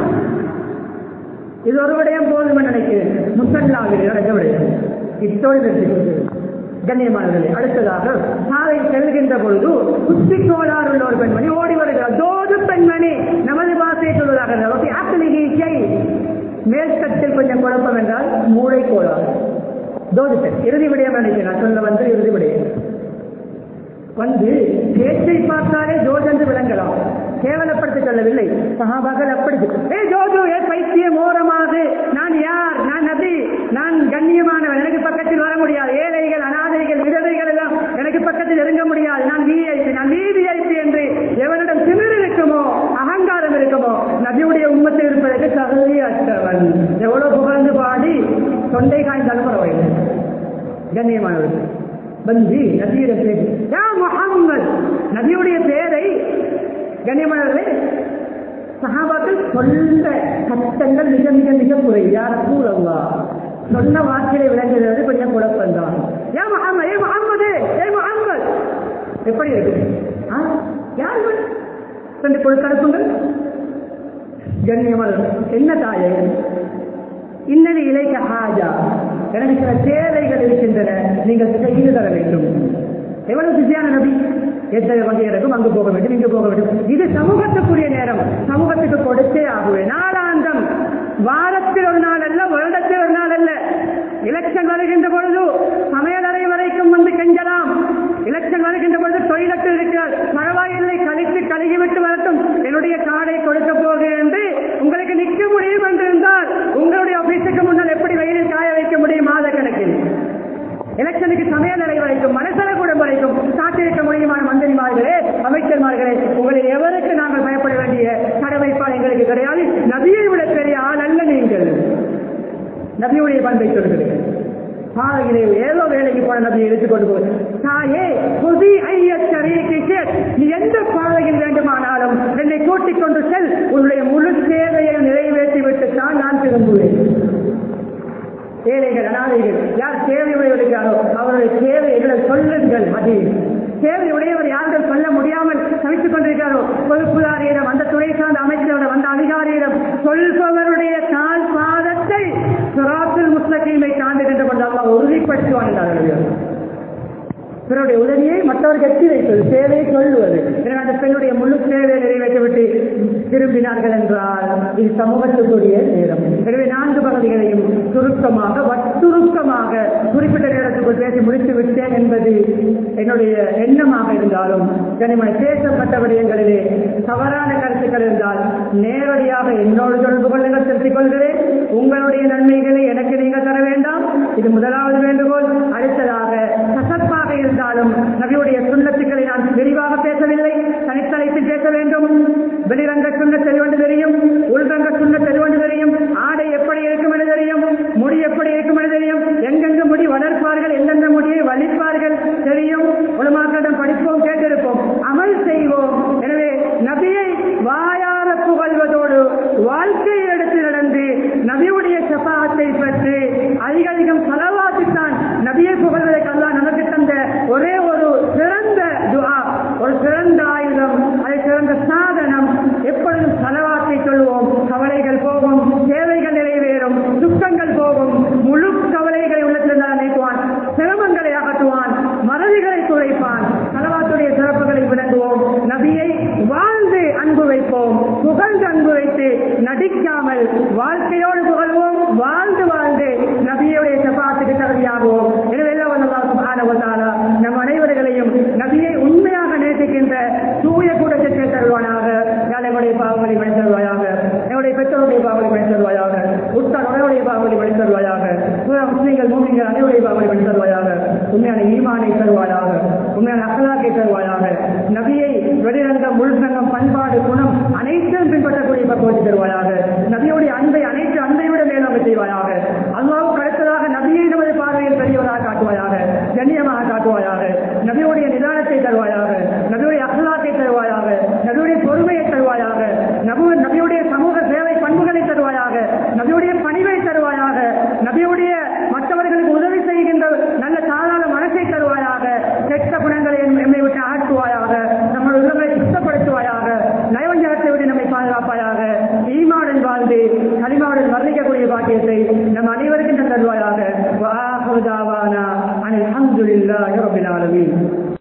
இது ஒரு விடயம் போதும் நினைக்கிறேன் முசல்லாவில் நடக்க விடயம் இத்தோடு நிறுத்திக் கொள்கிறேன். கண்ணியமானவர்களே அடுத்ததாக சாலை செல்கின்ற பொழுது குச்சி கோளாறு உள்ள ஒரு பெண்மணி ஓடி வருகிறார் தோது பெண்மணி நமது பாசையை சொல்வதாக இருந்தால் ஆப்பிளிகை மேல்தட்டில் கொஞ்சம் குழப்பம் என்றால் மூளை கோளாறு தோது பெண் இறுதி விடயம் நினைக்கிறேன் நான் சொல்ல வந்து இறுதி விடயம் வந்து பேச்சை பார்த்தாலே ஜோஜ் என்று விளங்கலாம் கேவலப்படுத்த சொல்லவில்லை சகாபாக்கள் அப்படி ஏ ஜோஜோ ஏ பைத்தியம் ஓரமாக நான் யார் நான் நபி நான் கண்ணியமானவன் எனக்கு பக்கத்தில் வர முடியாது ஏழைகள் அனாதைகள் விதவைகள் எல்லாம் எனக்கு பக்கத்தில் நெருங்க முடியாது நான் விஐபி நான் விவிஐபி என்று எவனிடம் திமிர் இருக்குமோ அகங்காரம் இருக்குமோ நபியுடைய உம்மத்தில் இருப்பதற்கு தகுதியற்றவன் எவ்வளவு புகழ்ந்து பாடி தொண்டை காய்ந்தாலும் பரவாயில்லை கண்ணியமானவர்கள் வந்து நபியிட பேர் யா முஹம்மத் நபியுடைய பேரை கண்ணியமானவர்களே சஹாபாக்கள் சொல்ல கஷ்டங்கள் மிக மிக மிக குறை யார் கூறவா சொன்ன வார்த்தையை விளங்குகிறது கொஞ்சம் குழப்பம் தான் ஏ முகம்மது ஏ முகம்மது ஏ முகம்மது எப்படி இருக்கு ஆ? யார் இவன்? ரெண்டு கொடுத்து அனுப்புங்கள் கண்ணியமல் என்ன தாயே இன்னது இலைக்க ஹாஜா எனக்கு சில தேவைகள் இருக்கின்றன நீங்கள் செய்து தர வேண்டும் எவ்வளவு பிஸியான நபி எத்தனை வகை இருக்கும் அங்கு போக வேண்டும் இங்கு போக வேண்டும் இது சமூகத்துக்குரிய நேரம் சமூகத்துக்கு கொடுத்தே ஆகுவேன் நாளாந்தம் வாரத்தில் ஒரு நாள் அல்ல வருடத்தில் ஒரு நாள் அல்ல எலெக்ஷன் வருகின்ற பொழுது சமையலறை வரைக்கும் வந்து கெஞ்சலாம் எலெக்ஷன் வருகின்ற பொழுது டொய்லெட்டில் இருக்கிறார் பரவாயில்லை கழித்து கழுகிவிட்டு வரட்டும் என்னுடைய கார்டை கொடுக்க போகிறேன் என்று உங்களுக்கு நிற்க முடியும் என்றிருந்தால் உங்களுடைய ஆபீஸுக்கு முன்னால் எப்படி வெயிலில் காய வைக்க முடியும் மாத கணக்கில் எலெக்ஷனுக்கு சமையலறை வரைக்கும் மனசல கூடம் வரைக்கும் காத்திருக்க முடியுமான மந்திரிமார்களே அமைச்சர்மார்களே உங்களில் எவருக்கு நாங்கள் பயப்பட வேண்டிய கடமைப்பால் எங்களுக்கு கிடையாது நபியை விட பெரிய ஆள் அல்ல நீங்கள் நபியுடைய பண்பை சொல்கிறேன் பாதையிலே ஏதோ வேலைக்கு போன நபியை எடுத்துக்கொண்டு போய் தாயே புதி ஐயச்சரியக்கு நீ எந்த பாதையில் வேண்டுமானாலும் என்னை கூட்டிக் கொண்டு செல் உன்னுடைய முழு சேவையை நிறைவேற்றி விட்டு தான் நான் திரும்புவேன் ஏழைகள் அனாதைகள் யார் தேவை உடையவர்களோ அவருடைய தேவைகளை சொல்லுங்கள் அது தேவை உடையவர் யார்கள் சொல்ல முடியாமல் தவித்துக் கொண்டிருக்கிறாரோ பொறுப்புதாரியிடம் அந்த துறை சார்ந்த அமைச்சரிடம் அந்த அதிகாரியிடம் சொல்பவருடைய கால் பாதத்தை சுராத்துல் முஸ்லகீமை தாண்டுகின்ற கொண்டு அல்லாஹ் உறுதிப்படுத்துவான் என்றார்கள் பிறருடைய உதவியை மற்றவருக்கு எட்டி வைப்பது சேவையை சொல்லுவது எனவே அந்த பெண்ணுடைய முழு சேவையை நிறைவேற்றிவிட்டு திரும்பினார்கள் என்றால் இது சமூகத்துக்குரிய நேரம் எனவே நான்கு பகுதிகளையும் சுருக்கமாக வட்டுருக்கமாக குறிப்பிட்ட நேரத்துக்குள் பேசி முடித்து விட்டேன் என்பது என்னுடைய எண்ணமாக இருந்தாலும் கனிமனை பேசப்பட்ட விடயங்களிலே தவறான கருத்துக்கள் இருந்தால் நேரடியாக என்னோடு தொடர்பு கொள்ளுங்கள் திருத்திக் கொள்கிறேன் உங்களுடைய நன்மைகளை எனக்கு நீங்கள் தர வேண்டாம் இது முதலாவது வேண்டுகோள் அடுத்ததாக கசப்பாக இருந்தாலும் நபியுடைய சுண்ணத்துக்களை நான் விரிவாக பேசவில்லை தனித்தலைப்பில் பேச வேண்டும் வெளிரங்க சுண்ண தெளிவண்டு தெரியும் உள்ரங்க சுண்ண தெளிவண்டு தெரியும் ஆடை எப்படி இருக்கும் என தெரியும் முடி எப்படி இருக்கும் என தெரியும் எங்கெங்கு முடி வளர்ப்பார்கள் எந்தெந்த முடியை வலிப்பார்கள் தெரியும் உலமாக்களிடம் படிப்போம் கேட்டிருப்போம் அமல் செய்வோம் எனவே நபியை வாயார புகழ்வதோடு வாழ்க்கையை எடுத்து நடந்து நபியுடைய சபாத்தை பெற்று அதிக அதிகம் செலவாக்கித்தான் நபியை புகழ்வதற்கு அல்லாஹ் நமக்கு தந்த ஒரே ஒரு சிறந்த துஆ ஒரு சிறந்த ஆயுதம் அதை சிறந்த சாதனம் எப்பொழுதும் செலவாக்கை சொல்லுவோம் கவலைகள் போகும் தேவைகள் நிறைவேறும் துக்கங்கள் போகும் முழு கவலைகளை உள்ளத்திலிருந்தால் நீக்குவான் சிரமங்களை அகற்றுவான் மறதிகளை துளைப்பான் செலவாத்துடைய சிறப்புகளை விளங்குவோம் நபியை வாழ்ந்து அன்பு வைப்போம் புகழ்ந்து அன்பு வைத்து நடிக்காமல் வாழ்க்கையோடு புகழ்வோம் வாழ்ந்து வாழ்ந்து நபியுடைய சபாத்துக்கு தகுதியாகுவோம் எனவே எல்லாம் வல்ல அல்லாஹ் சுப்ஹானஹு வ தஆலா நம் அனைவர்களையும் நபியை உண்மையாக நேசிக்கின்ற தூய கூட்டத்தை தருவானாக எங்களுடைய பாவங்களை மணி தருவாயாக எங்களுடைய பெற்றோருடைய பாவங்களை மணி தருவாயாக உற்றார் உறவுடைய பாவங்களை மணி தருவாயாக சூழ முஸ்லீம்கள் மூமிங்கள் அனைவருடைய பாவங்களை மணி தருவாயாக உண்மையான ஈமானை தருவாயாக உண்மையான அகலாக்கை தருவாயாக நபியை வெளிரங்கம் உள்ரங்கம் பண்பாடு குணம் அனைத்தும் பின்பற்றக்கூடிய பக்குவத்தை தருவாயாக நபியுடைய அன்பை அனைத்து அன்பை விட மேலாக செய்வாயாக அல்லாவுக்கு அடுத்ததாக நபியை நமது பார்வையில் பெரியவராக காட்டுவாயாக கண்ணியமாக காட்டுவாயாக நபியுடைய நிதானத்தை தருவாயாக நபியுடைய அகலாத்தை தருவாயாக நபியுடைய பொறுமையை தருவாயாக நபு நபியுடைய சமூக சேவை பண்புகளை தருவாயாக நபியுடைய பணிவை தருவாயாக நபியுடைய மற்றவர்களுக்கு உதவி செய்கின்ற நல்ல சாதாரண மனசை தருவாயாக கெட்ட குணங்களை எம்- எம்மை விட்டு ஆட்டுவாயாக நம்முடைய உள்ளங்களை சுத்தப்படுத்துவாயாக நயவஞ்சகத்தை விட்டு நம்மை பாதுகாப்பாயாக ஈமாவுடன் வாழ்ந்து கலிமாவுடன் வர்ணிக்கக்கூடிய பாக்கியத்தை நம் அனைவருக்கும் தருவாயாக வாஹு தாவானா அனில் அல்ஹம்துலில்லாஹி ரப்பில் ஆலமீன்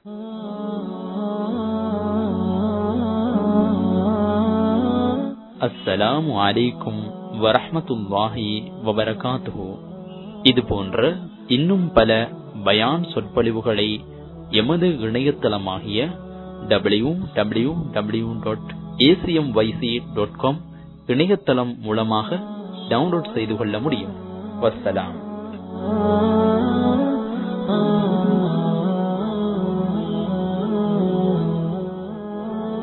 அஸ்ஸலாமு அலைக்கும் வரஹ்மத்துல்லாஹி வபரகாத்துஹு இது போன்ற இன்னும் பல பயான் சொற்பொழிவுகளை எமது இணையதளமாகிய W W W dot ACM YC dot com இணையதளம் மூலமாக டவுன்லோட் செய்து கொள்ள முடியும் வஸ்ஸலாம்